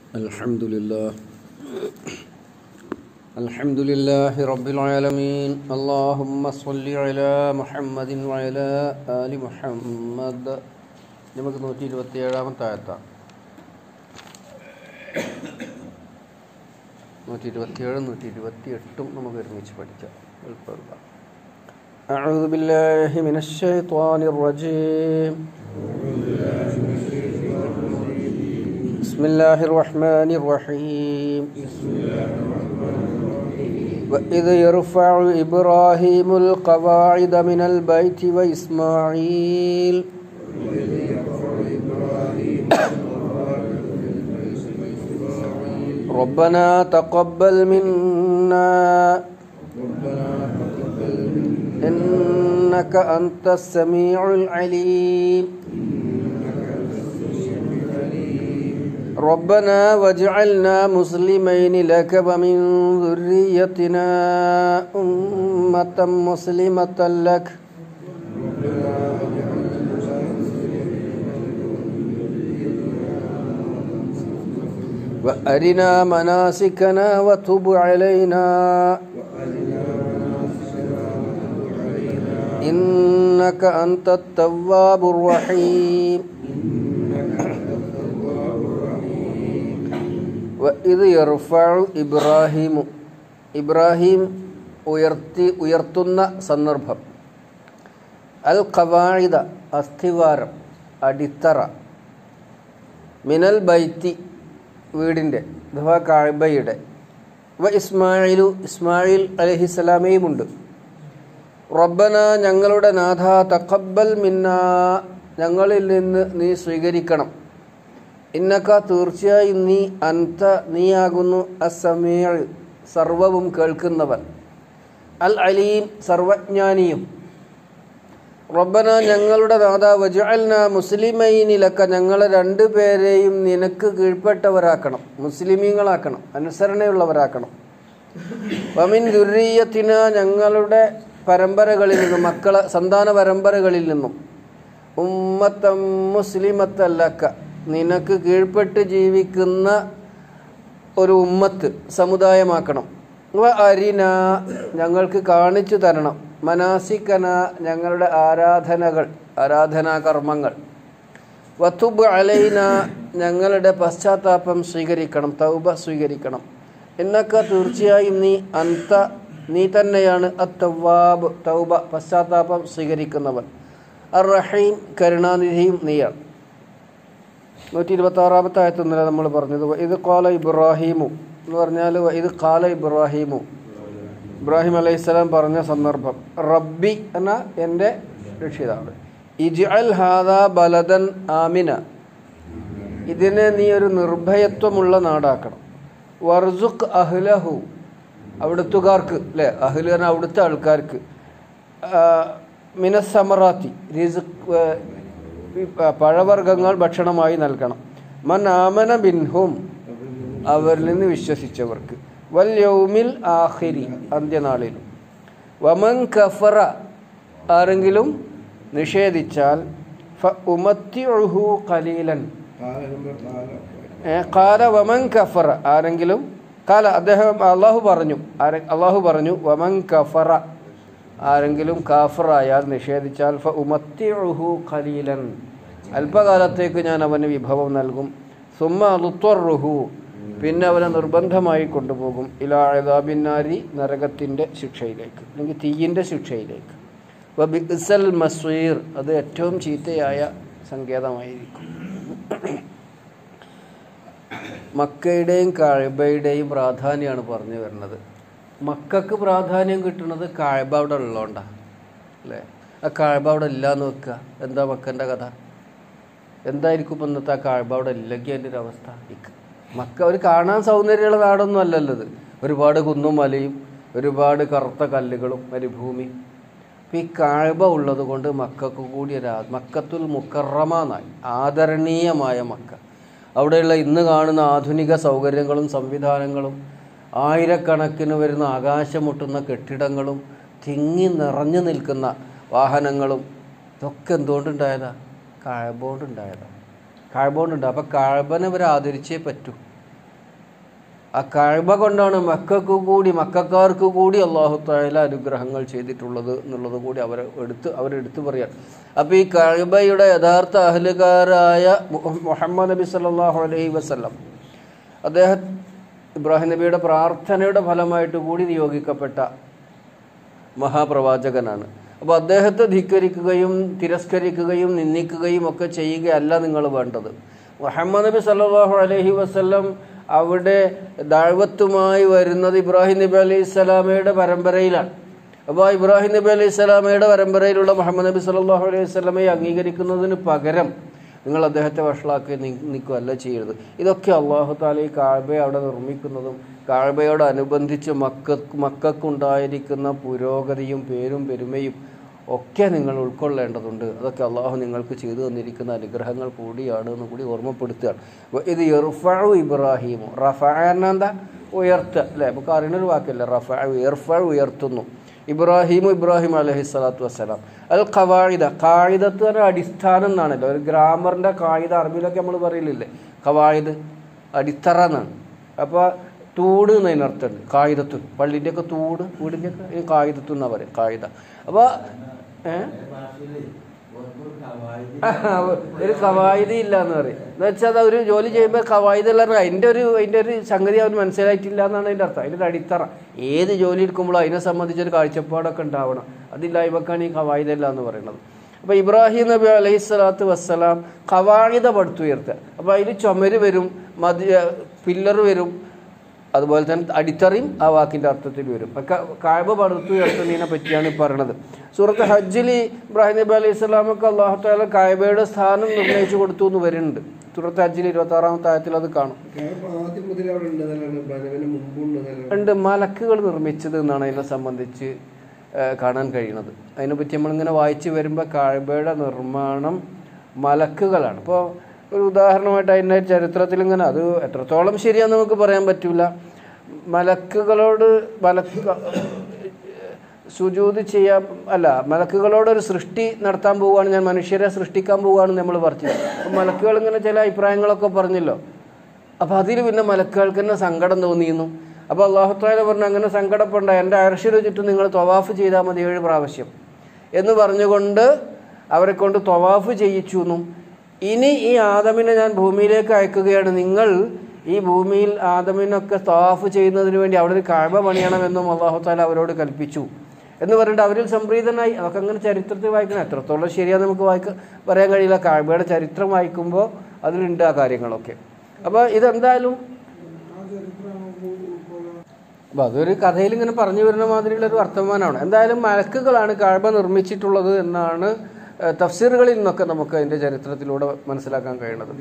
الحمد لله الحمد لله رب العالمين اللهم صل على محمد وعلى آل محمد നമുക്ക് നൂറ്റി ഇരുപത്തി ഏഴാമത്തെ ആയത്താണ് നൂറ്റി ഇരുപത്തിയേഴും നൂറ്റി ഇരുപത്തി എട്ടും നമുക്ക് ഒരുമിച്ച് പഠിക്കാം എളുപ്പമുള്ള أعوذ بالله من الشيطان الرجيم بسم الله الرحمن الرحيم وإذ يرفع إبراهيم القواعد من البيت وإسماعيل ربنا تقبل منا إنك أنت السميع العليم ربنا واجعلنا مسلمين لك ومن ذريتنا أمة مسلمة لك وأرنا مناسكنا وتب علينا إنك أنت التواب الرحيم وإذ يرفع إبراهيم ഇബ്രാഹിം ഉയർത്തി ഉയർത്തുന്ന സന്ദർഭം അൽ ഖവായിദ അസ്ഥിവാരം അടിത്തറ മിനൽ ബൈത്തി വീടിൻ്റെ അഥവാ കാഴ്ബയുടെ വ ഇസ്മായിലു ഇസ്മായിൽ അലഹിസ്സലാമയുമുണ്ട് റബ്ബന ഞങ്ങളുടെ നാഥ തഖബ്ബൽ മിന്ന ഞങ്ങളിൽ നിന്ന് നീ സ്വീകരിക്കണം ഇന്നക്ക തീർച്ചയായും നീ അന്ത നീയാകുന്നു അസമീൾ സർവവും കേൾക്കുന്നവൻ അൽ അലീം സർവജ്ഞാനിയും റബ്ബന ഞങ്ങളുടെ നാഥ വജഅൽന മുസ്ലിമൈനിലക്ക ഞങ്ങളെ രണ്ടു പേരെയും നിനക്ക് കീഴ്പ്പെട്ടവരാക്കണം മുസ്ലിമീങ്ങളാക്കണം അനുസരണയുള്ളവരാക്കണം വമിൻ ദുരീയത്തിന ഞങ്ങളുടെ പരമ്പരകളിൽ നിന്നും മക്കളെ സന്താന പരമ്പരകളിൽ നിന്നും ഉമ്മത്തം മുസ്ലിമത്തല്ലക്ക നിനക്ക് കീഴ്പ്പെട്ട് ജീവിക്കുന്ന ഒരു ഉമ്മത്ത് സമുദായമാക്കണം വ അരിന ഞങ്ങൾക്ക് കാണിച്ചു തരണം മനാസിക്കന ഞങ്ങളുടെ ആരാധനകൾ ആരാധനാ കർമ്മങ്ങൾ വത്തുബ് അലൈന ഞങ്ങളുടെ പശ്ചാത്താപം സ്വീകരിക്കണം തൗബ സ്വീകരിക്കണം എന്നൊക്കെ തീർച്ചയായും നീ അന്ത നീ തന്നെയാണ് അത്തവാബ് തൗബ പശ്ചാത്താപം സ്വീകരിക്കുന്നവൻ അർ റഹീം കരുണാനിധിയും നീയാണ് നൂറ്റി ഇരുപത്തി ആറാമത്തെ ആയത്ത് ഇന്നലെ നമ്മൾ പറഞ്ഞത് ഇത് കാല ഇബ്രാഹിമു എന്ന് പറഞ്ഞാൽ ഇത് കാല ഇബ്രാഹിമു ഇബ്രാഹിം അലൈഹിസ്സലാം പറഞ്ഞ സന്ദർഭം റബ്ബി എന്ന എൻ്റെ രക്ഷിതാവ് ഇജ് അൽ ഹാദ ബലദൻ ആമിന ഇതിനെ നീ ഒരു നിർഭയത്വമുള്ള നാടാക്കണം വർസുഖ് അഹ്ലഹു അവിടുത്തുകാർക്ക് അല്ലേ അഹ്ലു പറഞ്ഞാൽ അവിടുത്തെ ആൾക്കാർക്ക് മിനസമറാത്തി റിസുഖ് പഴവർഗ്ഗങ്ങൾ ഭക്ഷണമായി നൽകണം മൻ ആമന ബിൻഹും അവരിൽ നിന്ന് വിശ്വസിച്ചവർക്ക് വൽ യൗമിൽ ആഹിരി അന്ത്യനാളിലും വമൻ കഫറ ആരെങ്കിലും നിഷേധിച്ചാൽ ഫ ഉമത്തിഉഹു ഖലീലൻ കാല വമൻ കഫറ ആരെങ്കിലും കാല അദ്ദേഹം അള്ളാഹു പറഞ്ഞു ആരെ അള്ളാഹു പറഞ്ഞു വമൻ കഫറ ആരെങ്കിലും കാഫറായാൽ നിഷേധിച്ചാൽ ഫ ഉമത്തിഉഹു ഖലീലൻ അല്പകാലത്തേക്ക് ഞാൻ അവന് വിഭവം നൽകും സുമ്മ റുത്വറുഹു പിന്നെ അവനെ നിർബന്ധമായി കൊണ്ടുപോകും ഇലാഴതാബിന്നാരി നരകത്തിൻ്റെ ശിക്ഷയിലേക്ക് അല്ലെങ്കിൽ തീയിൻ്റെ ശിക്ഷയിലേക്ക് വ ബിസൽ മസ്വീർ അത് ഏറ്റവും ചീത്തയായ സങ്കേതമായിരിക്കും മക്കയുടെയും കാഴ്ബയുടെയും പ്രാധാന്യമാണ് പറഞ്ഞു വരുന്നത് മക്കൾക്ക് പ്രാധാന്യം കിട്ടുന്നത് കാഴ്ബ അവിടെ ഉള്ളതുകൊണ്ടാണ് അല്ലേ ആ കാഴ്ബ അവിടെ ഇല്ല എന്ന് വെക്കുക എന്താ മക്കൻ്റെ കഥ എന്തായിരിക്കും ഇപ്പം ഇന്നത്തെ ആ കാഴ്ബ അവിടെ ഇല്ലെങ്കിൽ അതിൻ്റെ ഒരു അവസ്ഥ മക്ക ഒരു കാണാൻ സൗന്ദര്യമുള്ള നാടൊന്നും അല്ലല്ലോ ഇത് ഒരുപാട് കുന്നും മലയും ഒരുപാട് കറുത്ത കല്ലുകളും മരുഭൂമിയും അപ്പം ഈ കാഴ്ബ ഉള്ളത് കൊണ്ട് മക്കൾക്ക് കൂടി ഒരു മക്കത്തുൽ മുക്കറമ എന്നായി ആദരണീയമായ മക്ക അവിടെയുള്ള ഇന്ന് കാണുന്ന ആധുനിക സൗകര്യങ്ങളും സംവിധാനങ്ങളും ആയിരക്കണക്കിന് വരുന്ന ആകാശമുട്ടുന്ന കെട്ടിടങ്ങളും തിങ്ങി നിറഞ്ഞു നിൽക്കുന്ന വാഹനങ്ങളും ഇതൊക്കെ എന്തുകൊണ്ടുണ്ടായതാ കഴബോണ്ടുണ്ടായതാ കഴബോണ്ടുണ്ട് അപ്പം കഴബനെ ഇവർ ആദരിച്ചേ പറ്റൂ ആ കഴബ കൊണ്ടാണ് മക്കൾക്ക് കൂടി മക്കാർക്ക് കൂടി അള്ളാഹു താല അനുഗ്രഹങ്ങൾ ചെയ്തിട്ടുള്ളത് എന്നുള്ളത് കൂടി അവർ എടുത്ത് അവരെടുത്ത് പറയാം അപ്പോൾ ഈ കഴബയുടെ യഥാർത്ഥ അഹലുകാരായ മു- മുഹമ്മദ് നബി സല്ലല്ലാഹു അലൈഹി വസല്ലം അദ്ദേഹം ഇബ്രാഹിം നബിയുടെ പ്രാർത്ഥനയുടെ ഫലമായിട്ട് കൂടി നിയോഗിക്കപ്പെട്ട മഹാപ്രവാചകനാണ് അപ്പോൾ അദ്ദേഹത്തെ ധിക്കരിക്കുകയും തിരസ്കരിക്കുകയും നിന്ദിക്കുകയും ഒക്കെ ചെയ്യുകയല്ല നിങ്ങൾ വേണ്ടത് മുഹമ്മദ് നബി സല്ലല്ലാഹു അലൈഹി വസല്ലം അവിടെ ദാഴ്വത്തുമായി വരുന്നത് ഇബ്രാഹിം നബി അലൈഹി സ്വലാമയുടെ പരമ്പരയിലാണ് അപ്പോൾ ആ ഇബ്രാഹിം നബി അലൈഹി സ്വലാമയുടെ പരമ്പരയിലുള്ള മുഹമ്മദ് നബി സല്ലല്ലാഹു അലൈഹി വസല്ലമയെ അംഗീകരിക്കുന്നതിന് പകരം നിങ്ങൾ അദ്ദേഹത്തെ വഷളാക്കി നിൽക്കുകയല്ല ചെയ്യരുത് ഇതൊക്കെ അള്ളാഹു താല ഈ കാഴ്ബയെ അവിടെ നിർമ്മിക്കുന്നതും കാഴ്ബയോടനുബന്ധിച്ച് മക്ക മക്കൾക്കുണ്ടായിരിക്കുന്ന പുരോഗതിയും പേരും പെരുമയും ഒക്കെ നിങ്ങൾ ഉൾക്കൊള്ളേണ്ടതുണ്ട് അതൊക്കെ അള്ളാഹു നിങ്ങൾക്ക് ചെയ്തു തന്നിരിക്കുന്ന അനുഗ്രഹങ്ങൾ കൂടിയാണ് എന്ന് കൂടി ഓർമ്മപ്പെടുത്തുകയാണ് വ ഇത് ഇർഫു ഇബ്രാഹിമു റഫ എന്താ ഉയർത്തുക അല്ലേ നമുക്ക് അറിയുന്നൊരു വാക്കല്ലേ റഫ ഇർഫ ഉയർത്തുന്നു ഇബ്രാഹിമു ഇബ്രാഹിം അലഹി സ്വലാത്തു വസ്സലാം അൽ ഖവായിദ കായിദത്ത് പറഞ്ഞ അടിസ്ഥാനം എന്നാണല്ലോ ഒരു ഗ്രാമറിൻ്റെ കായിദ അറബിയിലൊക്കെ നമ്മൾ പറയലില്ലേ ഖവായിദ് അടിത്തറ എന്നാണ് അപ്പോൾ തൂട് എന്നതിനർത്ഥമുണ്ട് കായിദത്തുൻ പള്ളിൻ്റെയൊക്കെ തൂട് വീടിൻ്റെയൊക്കെ ഈ കായിദത്തു എന്നാണ് പറയും കായിദ അപ്പോൾ ഏഹ് ഒരു കവായത് ഇല്ല എന്ന് പറയും എന്ന് വെച്ചാൽ അത് ഒരു ജോലി ചെയ്യുമ്പോൾ കവായത് എല്ലാം അതിൻ്റെ ഒരു അതിൻ്റെ ഒരു സംഗതി അവന് മനസ്സിലായിട്ടില്ല എന്നാണ് അതിൻ്റെ അർത്ഥം അതിൻ്റെ ഒരു അടിത്തറ ഏത് ജോലി എടുക്കുമ്പോഴും അതിനെ സംബന്ധിച്ചൊരു കാഴ്ചപ്പാടൊക്കെ ഉണ്ടാവണം അതില്ലായ്മക്കാണ് ഈ കവായിദല്ല എന്ന് പറയുന്നത് അപ്പോൾ ഇബ്രാഹിം നബി അലൈഹി സ്വലാത്തു വസ്സലാം കവായിദ പടുത്തുയർത്തുക അപ്പോൾ അതിൽ ചുമര് വരും മതി പില്ലർ വരും അതുപോലെ തന്നെ അടിത്തറയും ആ വാക്കിൻ്റെ അർത്ഥത്തിൽ വരും ഒക്കെ കായബ പടുത്തു ഉയർത്തുന്നതിനെ പറ്റിയാണ് ഈ പറയണത് സൂറത്ത് ഹജ്ജിൽ ഇബ്രാഹിം നബി അലൈഹി സ്വലാമൊക്കെ അള്ളാഹു താല കായബയുടെ സ്ഥാനം നിർണ്ണയിച്ചു കൊടുത്തു എന്ന് വരുന്നുണ്ട് സൂറത്ത് ഹജ്ജിൽ ഇരുപത്തി ആറാമത്തെ ആയത്തിൽ അത് കാണും ആദ്യം മുതൽ അവിടെ ഉണ്ടെന്നല്ലാണ് പ്രണവിന് മുമ്പുണ്ടെന്നല്ല രണ്ട് മലക്കുകൾ നിർമ്മിച്ചത് എന്നാണ് അതിനെ സംബന്ധിച്ച് ആ, കാണാൻ കഴിയുന്നത് അതിനെപ്പറ്റി നമ്മളിങ്ങനെ വായിച്ച് വരുമ്പോൾ കാഴ്ബയുടെ നിർമ്മാണം മലക്കുകളാണ് ഇപ്പോൾ ഒരു ഉദാഹരണമായിട്ട് അതിൻ്റെ ചരിത്രത്തിൽ ഇങ്ങനെ അത് എത്രത്തോളം ശരിയാന്ന് നമുക്ക് പറയാൻ പറ്റില്ല മലക്കുകളോട് മലക്ക് സുജൂത് ചെയ്യാൻ അല്ല മലക്കുകളോടൊരു സൃഷ്ടി നടത്താൻ പോവുകയാണ് ഞാൻ മനുഷ്യരെ സൃഷ്ടിക്കാൻ പോവുകയാണെന്ന് നമ്മൾ പറഞ്ഞു അപ്പം മലക്കുകൾ ഇങ്ങനെ ചില അഭിപ്രായങ്ങളൊക്കെ പറഞ്ഞല്ലോ അപ്പോൾ അതിൽ പിന്നെ മലക്കുകൾക്ക് തന്നെ സങ്കടം തോന്നിയിരുന്നു അപ്പോൾ അള്ളാഹുത്താല പറഞ്ഞു അങ്ങനെ സങ്കടപ്പെടേണ്ട എൻ്റെ അർഷിന് ചുറ്റും നിങ്ങൾ തൊവാഫ് ചെയ്താൽ മതി ഏഴ് പ്രാവശ്യം എന്ന് പറഞ്ഞുകൊണ്ട് അവരെ കൊണ്ട് തൊവാഫ് ചെയ്യിച്ചു എന്നും ഇനി ഈ ആദമിനെ ഞാൻ ഭൂമിയിലേക്ക് അയക്കുകയാണ് നിങ്ങൾ ഈ ഭൂമിയിൽ ആദമിനൊക്കെ തവാഫ് ചെയ്യുന്നതിന് വേണ്ടി അവിടെ ഒരു കാഴ്ച പണിയണമെന്നും അള്ളാഹുത്താല അവരോട് കൽപ്പിച്ചു എന്ന് പറഞ്ഞിട്ട് അവരിൽ സംപ്രീതനായി അതൊക്കെ അങ്ങനെ ചരിത്രത്തിൽ വായിക്കണം എത്രത്തോളം ശരിയാന്ന് നമുക്ക് വായിക്ക പറയാൻ കഴിയില്ല കാഴ്ചയുടെ ചരിത്രം വായിക്കുമ്പോൾ അതിലുണ്ട് ആ കാര്യങ്ങളൊക്കെ അപ്പോൾ ഇതെന്തായാലും അപ്പോൾ അതൊരു കഥയിൽ ഇങ്ങനെ പറഞ്ഞു വരുന്ന മാതിരിയുള്ള ഒരു വർത്തമാനമാണ് എന്തായാലും മലക്കുകളാണ് കാഴ്ച നിർമ്മിച്ചിട്ടുള്ളത് എന്നാണ് ഏഹ്, തഫ്സീറുകളിൽ നിന്നൊക്കെ നമുക്ക് അതിൻ്റെ ചരിത്രത്തിലൂടെ മനസ്സിലാക്കാൻ കഴിയുന്നത്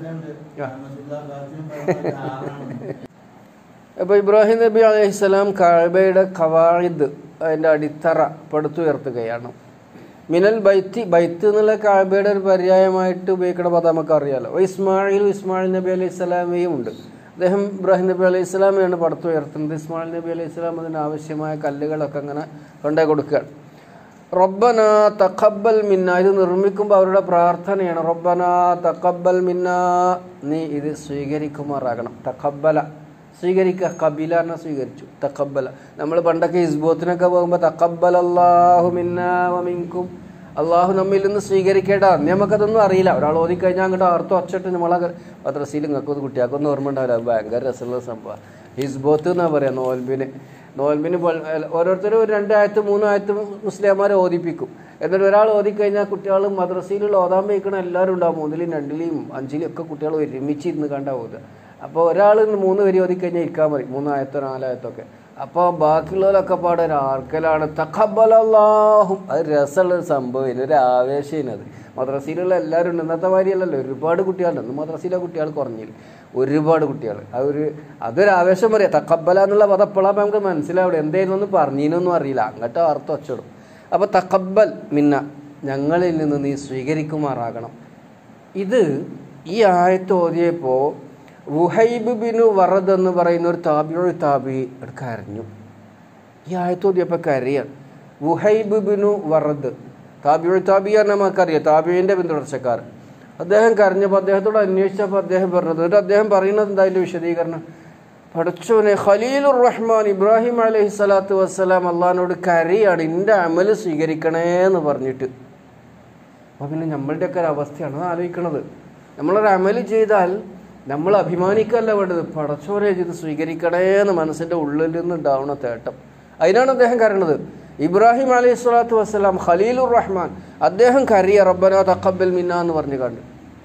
അപ്പോൾ ഇബ്രാഹിം നബി അലൈഹിസ്സലാം കാഴ്ബയുടെ ഖവായിദ് അതിൻ്റെ അടിത്തറ പടുത്തുയർത്തുകയാണ് മിനൽ ബൈത്തി ബൈത്ത് എന്നുള്ള കാഴ്ബയുടെ ഒരു പര്യായമായിട്ട് ഉപയോഗിക്കുന്ന പദം നമുക്ക് അറിയാലോ അപ്പോൾ ഇസ്മായിലും ഇസ്മായിൽ നബി അലൈഹി സ്വലാമയും ഉണ്ട് അദ്ദേഹം ഇബ്രാഹിം നബി അലൈഹി സ്വലാമയാണ് പടുത്തുയർത്തുന്നത് ഇസ്മായിൽ നബി അലൈഹി സ്വലാം അതിന് ആവശ്യമായ കല്ലുകളൊക്കെ അങ്ങനെ കൊണ്ടേ കൊടുക്കുകയാണ് റബ്ബന തഖബ്ബൽ മിന്ന ഇത് നിർമ്മിക്കുമ്പോൾ അവരുടെ പ്രാർത്ഥനയാണ് റബ്ബന തഖബ്ബൽ മിന്ന നീ ഇത് സ്വീകരിക്കുമാറാകണം തഖബ്ബല സ്വീകരിക്കുക കബില എന്നെ സ്വീകരിച്ചു തഖബ്ബല നമ്മൾ പണ്ടൊക്കെ ഇസ്ബോത്തിനൊക്കെ പോകുമ്പോൾ തഖബ്ബൽ അള്ളാഹു മിന്ന വമിൻകും അള്ളാഹു നമ്മിൽ നിന്ന് സ്വീകരിക്കേണ്ട അന്ന് നമുക്കതൊന്നും അറിയില്ല ഒരാൾ ഓതിക്കഴിഞ്ഞാൽ അങ്ങോട്ട് അർത്ഥം ഒച്ചിട്ട് നമ്മളെ മദ്രസയിൽ നിങ്ങൾക്കൊന്ന് കുട്ടികൾക്കൊന്നും ഓർമ്മ ഉണ്ടാവില്ല അത് ഭയങ്കര രസമുള്ള സംഭവം ഹിസ്ബോത്ത് എന്നാ പറയാ നോൽബിന് നോൽബിന് പൾ- ഓരോരുത്തരും ഒരു രണ്ടായത്തും മൂന്നായത്തും മുസ്ലിംമാരെ ഓദിപ്പിക്കും എന്നിട്ട് ഒരാൾ ഓതിക്കഴിഞ്ഞാൽ കുട്ടികൾ മദ്രസയിലുള്ള ഓതാൻ വയ്ക്കണ എല്ലാവരും ഉണ്ടാവും മൂന്നിലും രണ്ടിലെയും അഞ്ചിലും ഒക്കെ കുട്ടികൾ ഒരുമിച്ച് ഇരുന്ന് കണ്ടാ ഓതുക അപ്പോൾ ഒരാൾ മൂന്ന് വരി ഓതിക്കഴിഞ്ഞാൽ ഇരിക്കാൻ മതി മൂന്നായത്തോ നാലായത്തോ ഒക്കെ അപ്പോൾ ബാക്കിയുള്ളവരൊക്കെ പാടെ ഒരു ആർക്കലാണ് തഖബ്ബലല്ലാഹും അത് രസമുള്ളൊരു സംഭവം ഒരു ആവേശം അത് മദ്രസയിലുള്ള എല്ലാവരും ഉണ്ട് ഇന്നത്തെ മാതിരിയല്ലല്ലോ ഒരുപാട് കുട്ടികളുണ്ട് ഇന്ന് മദ്രസയിലെ കുട്ടികൾ കുറഞ്ഞില്ല ഒരുപാട് കുട്ടികൾ അതൊരു അതൊരു ആവേശം പറയാം തക്കബല എന്നുള്ള പദം എപ്പോഴാണ് നമുക്ക് മനസ്സിലാവിടെ എന്തായിരുന്നു പറഞ്ഞീനൊന്നും അറിയില്ല അങ്ങോട്ട് അർത്ഥം ഒച്ചിടും അപ്പോൾ തക്കബൽ മിന്ന ഞങ്ങളിൽ നിന്ന് നീ സ്വീകരിക്കുമാറാകണം ഇത് ഈ ആയത്ത് ഓതിയപ്പോൾ വുഹൈബ് ബിനു വറദ് എന്ന് പറയുന്ന ഒരു താബിയൊഴി താബി കരഞ്ഞു ഈ ആയത്ത് ഓതിയപ്പോൾ കരയാണ് വുഹൈബ് ബിനു വറദ് താബിയൊഴി താബിയാണ് നമുക്കറിയാം താബിയുടെ പിന്തുടർച്ചക്കാർ അദ്ദേഹം കരഞ്ഞപ്പോൾ അദ്ദേഹത്തോട് അന്വേഷിച്ചപ്പോൾ അദ്ദേഹം പറഞ്ഞത് എന്നിട്ട് അദ്ദേഹം പറയുന്നത് എന്താ അതിൻ്റെ വിശദീകരണം പടച്ചോനെ ഖലീലുർ റഹ്മാൻ ഇബ്രാഹിം അലൈഹി സ്വലാത്തു വസ്സലാം അള്ളഹാനോട് കരയാണ് എൻ്റെ അമല് സ്വീകരിക്കണേ എന്ന് പറഞ്ഞിട്ട് അപ്പോൾ പിന്നെ നമ്മളുടെയൊക്കെ ഒരു അവസ്ഥയാണ് അത് ആലോചിക്കണത് നമ്മളൊരു അമല് ചെയ്താൽ നമ്മൾ അഭിമാനിക്കല്ല വേണ്ടത് പടച്ചോനെ ഇത് സ്വീകരിക്കണേ എന്ന് മനസ്സിൻ്റെ ഉള്ളിൽ നിന്നുണ്ടാവുന്ന തേട്ടം അതിനാണ് അദ്ദേഹം കരയണത് ഇബ്രാഹിം അലൈഹി സ്വലാത്തു വസ്സലാം ഖലീലുർ റഹ്മാൻ അദ്ദേഹം കരിയ റബ്ബന തക്കബൽ മിന്ന എന്ന് പറഞ്ഞു കണ്ടു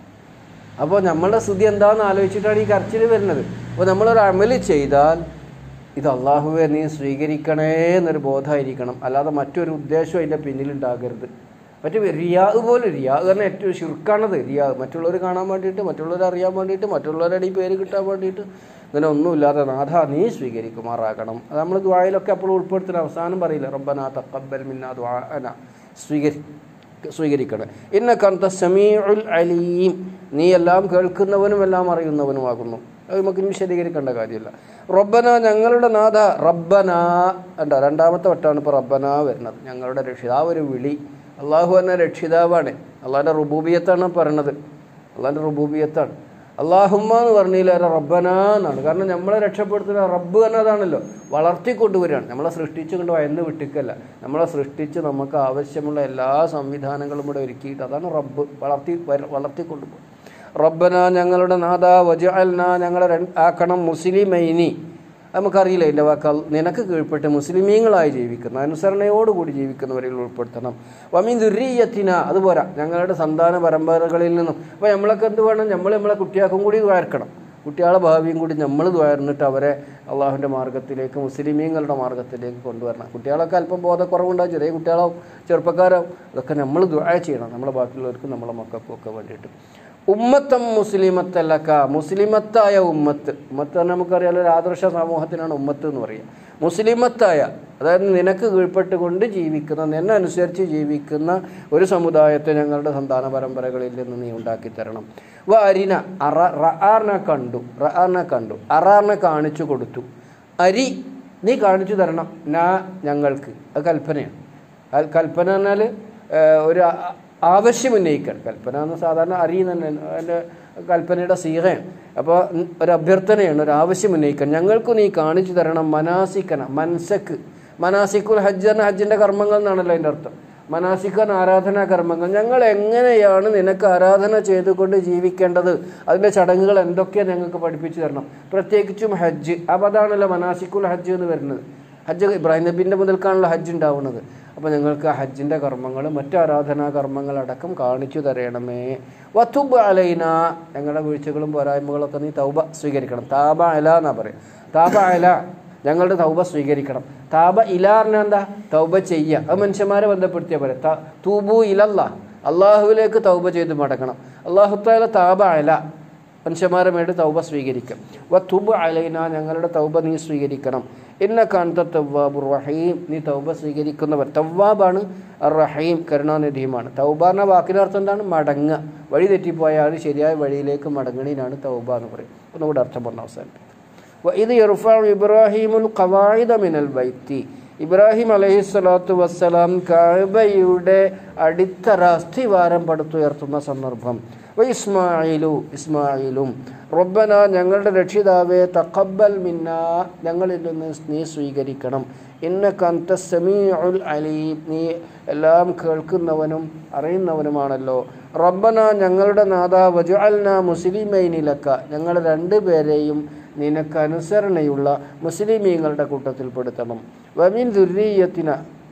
അപ്പോൾ നമ്മളുടെ സ്ഥിതി എന്താണെന്ന് ആലോചിച്ചിട്ടാണ് ഈ കരച്ചിൽ വരുന്നത് അപ്പോൾ നമ്മളൊരു അമല് ചെയ്താൽ ഇത് അള്ളാഹുവെ നീ സ്വീകരിക്കണേ എന്നൊരു ബോധമായിരിക്കണം അല്ലാതെ മറ്റൊരു ഉദ്ദേശവും അതിൻ്റെ പിന്നിലുണ്ടാകരുത് മറ്റു റിയാ പോലെ റിയാ തന്നെ ഏറ്റവും ശുർക്കാണത് റിയാ മറ്റുള്ളവർ കാണാൻ വേണ്ടിയിട്ട് മറ്റുള്ളവരെ അറിയാൻ വേണ്ടിയിട്ട് മറ്റുള്ളവരുടെ ഈ പേര് കിട്ടാൻ വേണ്ടിയിട്ട് ഇങ്ങനെ ഒന്നുമില്ലാതെ നാഥ നീ സ്വീകരിക്കുമാറാകണം അത് നമ്മൾ ദ്വായിലൊക്കെ അപ്പോൾ ഉൾപ്പെടുത്തുന്ന അവസാനം പറയില്ല റബ്ബന തക്കബൽ മിന്ന ദ്വാന സ്വീകരി സ്വീകരിക്കണം ഇന്ന കന്ത സമീഉൽ അലീം നീ എല്ലാം കേൾക്കുന്നവനും എല്ലാം അറിയുന്നവനുമാകുന്നു അത് നമുക്ക് ഇനി വിശദീകരിക്കേണ്ട കാര്യമില്ല റബ്ബന ഞങ്ങളുടെ നാഥ റബ്ബന എന്താ രണ്ടാമത്തെ വട്ടമാണ് ഇപ്പോൾ റബ്ബന വരുന്നത് ഞങ്ങളുടെ രക്ഷിതാവ് ഒരു വിളി അള്ളാഹു എന്ന രക്ഷിതാവാണ് അള്ളാഹിൻ്റെ റുബൂബിയത്താണ് പറയണത് അള്ളാഹിൻ്റെ റുബൂബിയത്താണ് അള്ളാഹുമ്മ എന്ന് പറഞ്ഞില്ല റബ്ബന എന്നാണ് കാരണം നമ്മളെ രക്ഷപ്പെടുത്തുന്ന റബ്ബ് എന്നതാണല്ലോ വളർത്തിക്കൊണ്ടുവരികയാണ് നമ്മളെ സൃഷ്ടിച്ചു കൊണ്ട് വയന്ന് വിട്ടിക്കല്ല നമ്മളെ സൃഷ്ടിച്ച് നമുക്ക് ആവശ്യമുള്ള എല്ലാ സംവിധാനങ്ങളും ഇവിടെ ഒരുക്കിയിട്ട് അതാണ് റബ്ബ് വളർത്തി വര- വളർത്തിക്കൊണ്ടുപോകും റബ്ബന ഞങ്ങളുടെ നാഥ വജഅൽന ഞങ്ങളെ രണ്ട് ആക്കണം മുസ്ലിമൈനി നമുക്കറിയില്ല എൻ്റെ വാക്കാൽ നിനക്ക് കീഴ്പ്പെട്ട് മുസ്ലിമീങ്ങളായി ജീവിക്കുന്ന അനുസരണയോടുകൂടി ജീവിക്കുന്നവരിൽ ഉൾപ്പെടുത്തണം വമീൻ ദുരീയത്തിന അതുപോരാ ഞങ്ങളുടെ സന്താന പരമ്പരകളിൽ നിന്നും അപ്പോൾ നമ്മളൊക്കെ എന്ത് വേണം നമ്മൾ നമ്മളെ കുട്ടിയാക്കും കൂടി വാർക്കണം കുട്ടികളെ ഭാവിയും കൂടി നമ്മൾ ദ്വാരന്നിട്ട് അവരെ അള്ളാഹുവിൻ്റെ മാർഗത്തിലേക്ക് മുസ്ലിമീങ്ങളുടെ മാർഗത്തിലേക്ക് കൊണ്ടുവരണം കുട്ടികളൊക്കെ അല്പം ബോധക്കുറവുണ്ടാവും ചെറിയ കുട്ടികളാവും ചെറുപ്പക്കാരാവും അതൊക്കെ നമ്മൾ ദ്വാര ചെയ്യണം നമ്മളെ ബാക്കിയുള്ളവർക്കും നമ്മളെ മക്കൾക്കും ഒക്കെ വേണ്ടിയിട്ട് ഉമ്മത്തം മുസ്ലിമത്തല്ലക്ക മുസ്ലിമത്തായ ഉമ്മത്ത് ഉമ്മത്ത് തന്നെ നമുക്കറിയാലോ ഒരു ആദർശ സമൂഹത്തിനാണ് ഉമ്മത്ത് എന്ന് പറയുക മുസ്ലിമത്തായ അതായത് നിനക്ക് കീഴ്പ്പെട്ടുകൊണ്ട് ജീവിക്കുന്ന നിന്നെ അനുസരിച്ച് ജീവിക്കുന്ന ഒരു സമുദായത്തെ ഞങ്ങളുടെ സന്താന പരമ്പരകളിൽ നിന്ന് നീ ഉണ്ടാക്കി തരണം വ അരിന അറ റആറിനെ കണ്ടു റആറിനെ കണ്ടു അറാറിനെ കാണിച്ചു കൊടുത്തു അരി നീ കാണിച്ചു തരണം നാ ഞങ്ങൾക്ക് അത് കൽപ്പനയാണ് കൽ- കൽപ്പന എന്നാൽ ഒരു ആ- ആവശ്യം ഉന്നയിക്കാൻ കൽപ്പന എന്ന് സാധാരണ അറിയുന്ന അതിൻ്റെ കൽപ്പനയുടെ സീകയാണ് അപ്പോൾ ഒരു അഭ്യർത്ഥനയാണ് ഒരു ആവശ്യം ഉന്നയിക്കാൻ ഞങ്ങൾക്ക് നീ കാണിച്ചു തരണം മനാസിക്കന മൻസക്ക് മനാസിക്കുൽ ഹജ്ജ് എന്ന ഹജ്ജിൻ്റെ കർമ്മങ്ങൾ എന്നാണല്ലോ അതിൻ്റെ അർത്ഥം മനാസിക്കൻ ആരാധനാ കർമ്മങ്ങൾ ഞങ്ങൾ എങ്ങനെയാണ് നിനക്ക് ആരാധന ചെയ്തുകൊണ്ട് ജീവിക്കേണ്ടത് അതിൻ്റെ ചടങ്ങുകൾ എന്തൊക്കെയാണ് ഞങ്ങൾക്ക് പഠിപ്പിച്ചു തരണം പ്രത്യേകിച്ചും ഹജ്ജ് അപ്പോൾ അതാണല്ലോ മനാസിക്കുൽ ഹജ്ജ് എന്ന് വരുന്നത് ഹജ്ജ് ഇബ്രാഹിം നബീൻ്റെ മുതൽക്കാണല്ലോ ഹജ്ജ് ഉണ്ടാവുന്നത് അപ്പോൾ ഞങ്ങൾക്ക് ആ ഹജ്ജിൻ്റെ കർമ്മങ്ങൾ മറ്റു ആരാധനാ കർമ്മങ്ങളടക്കം കാണിച്ചു തരണമേ വത്തുബ് അലൈന ഞങ്ങളുടെ വീഴ്ചകളും പോരായ്മകളൊക്കെ നീ തൗബ സ്വീകരിക്കണം താബ അല എന്നാ പറയും താബ അല ഞങ്ങളുടെ തൗബ സ്വീകരിക്കണം താബ ഇലാറിന് എന്താ തൗബ ചെയ്യുക അത് മനുഷ്യന്മാരെ ബന്ധപ്പെടുത്തിയ പോലെ ത- തൂബു ഇലല്ല അള്ളാഹുവിലേക്ക് തൗബ ചെയ്ത് മടങ്ങണം അള്ളാഹുത്താല താബ അല മനുഷ്യന്മാരെ വേണ്ടി തൗബ സ്വീകരിക്കും വ തുബ് അലൈന ഞങ്ങളുടെ തൗബ നീ സ്വീകരിക്കണം ഇന്ന കാന്ത തവ്വാബുർ റഹീം നീ തൗബ സ്വീകരിക്കുന്നവർ തവ്വാബാണ് അർ റഹീം കരുണാനിധിയുമാണ് തൗബ എന്ന വാക്കിൻ്റെ അർത്ഥം എന്താണ് മടങ്ങുക വഴി തെറ്റിപ്പോയ ആൾ ശരിയായ വഴിയിലേക്ക് മടങ്ങണീനാണ് തൗബ എന്ന് പറയും ഒന്നുകൂടെ അർത്ഥം പറഞ്ഞ അവസാനിപ്പിക്കും ഇത് ഇർഫാ ഇബ്രാഹിമുൽ ഖവായിദ മിനൽ ബൈത്തി ഇബ്രാഹിം അലൈഹി സ്വലാത്തു വസ്സലാം കാബയുടെ അടിത്തറ അസ്ഥിവാരം പടുത്തുയർത്തുന്ന സന്ദർഭം വ ഇസ്മായിലു ഇസ്മായിലും റബ്ബന ഞങ്ങളുടെ രക്ഷിതാവെ തഖബ്ബൽ മിന്ന ഞങ്ങളിൽ നിന്ന് നീ സ്വീകരിക്കണം ഇന്ന കന്ത സമീഉൽ അലീം നീ എല്ലാം കേൾക്കുന്നവനും അറിയുന്നവനുമാണല്ലോ റബ്ബന ഞങ്ങളുടെ നാഥ വജഅൽന മുസ്ലിമൈനിലക്ക ഞങ്ങൾ രണ്ടുപേരെയും നിനക്ക് അനുസരണയുള്ള മുസ്ലിമീങ്ങളുടെ കൂട്ടത്തിൽ പെടുത്തണം വമിൻ ദുരീയത്തിന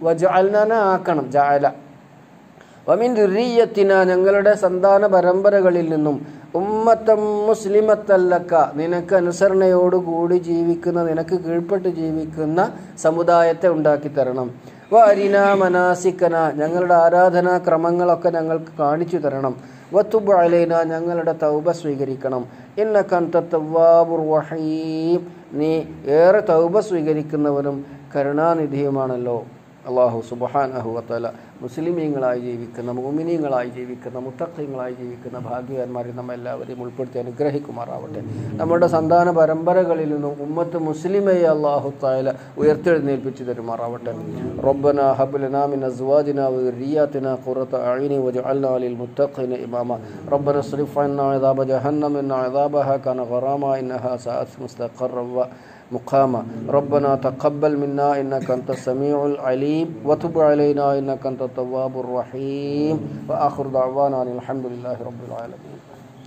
വജഅൽന ആക്കണം ജഅല വമിൻ ദുരീയത്തിന ഞങ്ങളുടെ സന്താന പരമ്പരകളിൽ നിന്നും ഉമ്മത്തം മുസ്ലിമത്തല്ലക്ക നിനക്ക് അനുസരണയോടുകൂടി ജീവിക്കുന്ന നിനക്ക് കീഴ്പ്പെട്ട് ജീവിക്കുന്ന സമുദായത്തെ ഉണ്ടാക്കി തരണം വരിന മനാസിക്കന ഞങ്ങളുടെ ആരാധനാ ക്രമങ്ങളൊക്കെ ഞങ്ങൾക്ക് കാണിച്ചു തരണം വത്തുബ് അലൈന ഞങ്ങളുടെ തൗബ സ്വീകരിക്കണം ഇന്ന കന്ത തവ്വാബുർ വഹീം നീ ഏറെ തൗബ സ്വീകരിക്കുന്നവനും കരുണാനിധിയുമാണല്ലോ അള്ളാഹു സുബഹാനഹു വത്തല മുസ്ലിമീങ്ങളായി ജീവിക്കുന്ന മോമിനീങ്ങളായി ജീവിക്കുന്ന മുത്തഖീങ്ങളായി ജീവിക്കുന്ന ഭാഗ്യവാന്മാരെ നമ്മ എല്ലാവരെയും ഉൾപ്പെടുത്തി അനുഗ്രഹിക്കുമാറാവട്ടെ നമ്മുടെ സന്താന പരമ്പരകളിൽ നിന്നും ഉമ്മത്ത് മുസ്ലിമയെ അള്ളാഹു തായാല ഉയർത്തെഴുന്നേൽപ്പിച്ചു തരുമാറാവട്ടെ റബ്ബന ഹബ്ലന മിൻ അസ്വാജിന വذرياتنا قرة أعين واجعلنا للمتقين إماما ربنا اصرف عنا عذاب جهنم إن عذابها كان غراما إنها ساءت مستقرا مقاما ربنا تقبل منا إنك أنت السميع العليم وتب علينا إنك أنت التواب الرحيم وآخر دعوانا أن الحمد لله رب العالمين